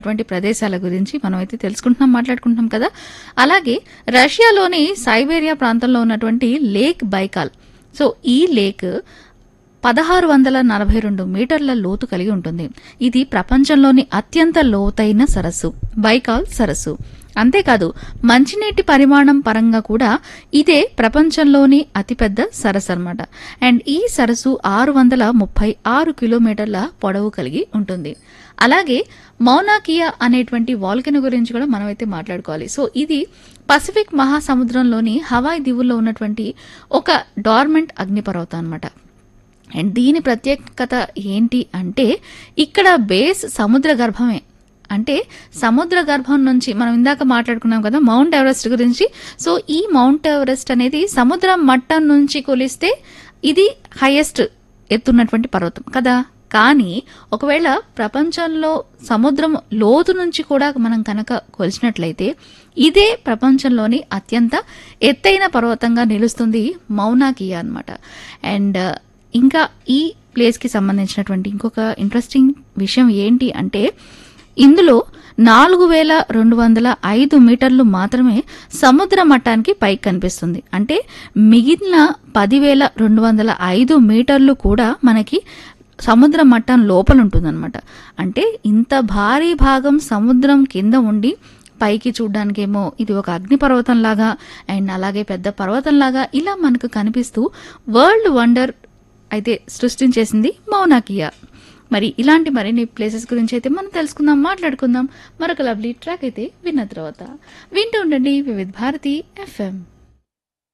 అటువంటి ప్రదేశాల గురించి మనం అయితే తెలుసుకుంటున్నాం మాట్లాడుకుంటున్నాం కదా అలాగే రష్యాలోని సైబేరియా ప్రాంతంలో ఉన్నటువంటి లేక్ బైకాల్ సో ఈ లేక్ పదహారు వందల నలభై రెండు మీటర్ల లోతు కలిగి ఉంటుంది ఇది ప్రపంచంలోని అత్యంత లోతైన సరస్సు బైకాల్ సరస్సు అంతేకాదు మంచినీటి పరిమాణం పరంగా కూడా ఇదే ప్రపంచంలోని అతిపెద్ద సరస్సు అన్నమాట అండ్ ఈ సరస్సు ఆరు వందల ముప్పై ఆరు కిలోమీటర్ల పొడవు కలిగి ఉంటుంది అలాగే మౌనాకియా అనేటువంటి వాల్కెన్ గురించి కూడా మనమైతే మాట్లాడుకోవాలి సో ఇది పసిఫిక్ మహాసముద్రంలోని హవాయ్ దీవుల్లో ఉన్నటువంటి ఒక డార్మెంట్ అగ్నిపర్వతం అన్నమాట అండ్ దీని ప్రత్యేకత ఏంటి అంటే ఇక్కడ బేస్ సముద్ర గర్భమే అంటే సముద్ర గర్భం నుంచి మనం ఇందాక మాట్లాడుకున్నాం కదా మౌంట్ ఎవరెస్ట్ గురించి సో ఈ మౌంట్ ఎవరెస్ట్ అనేది సముద్ర మట్టం నుంచి కొలిస్తే ఇది హైయెస్ట్ ఎత్తున్నటువంటి పర్వతం కదా కానీ ఒకవేళ ప్రపంచంలో సముద్రం లోతు నుంచి కూడా మనం కనుక కొలిచినట్లయితే ఇదే ప్రపంచంలోని అత్యంత ఎత్తైన పర్వతంగా నిలుస్తుంది మౌనాకియా అన్నమాట అండ్ ఇంకా ఈ ప్లేస్కి సంబంధించినటువంటి ఇంకొక ఇంట్రెస్టింగ్ విషయం ఏంటి అంటే ఇందులో నాలుగు వేల రెండు వందల ఐదు మీటర్లు మాత్రమే సముద్ర మట్టానికి పైకి కనిపిస్తుంది అంటే మిగిలిన పదివేల రెండు వందల ఐదు మీటర్లు కూడా మనకి సముద్ర మట్టం లోపల ఉంటుందన్నమాట అంటే ఇంత భారీ భాగం సముద్రం కింద ఉండి పైకి చూడ్డానికేమో ఇది ఒక అగ్నిపర్వతం లాగా అండ్ అలాగే పెద్ద పర్వతం లాగా ఇలా మనకు కనిపిస్తూ వరల్డ్ వండర్ అయితే సృష్టించేసింది మౌనాకియా మరి ఇలాంటి మరిన్ని ప్లేసెస్ గురించి అయితే మనం తెలుసుకుందాం మాట్లాడుకుందాం మరొక లవ్లీ ట్రాక్ అయితే విన్న తర్వాత వింటూ ఉండండి వివిధ్ భారతి ఎఫ్ఎం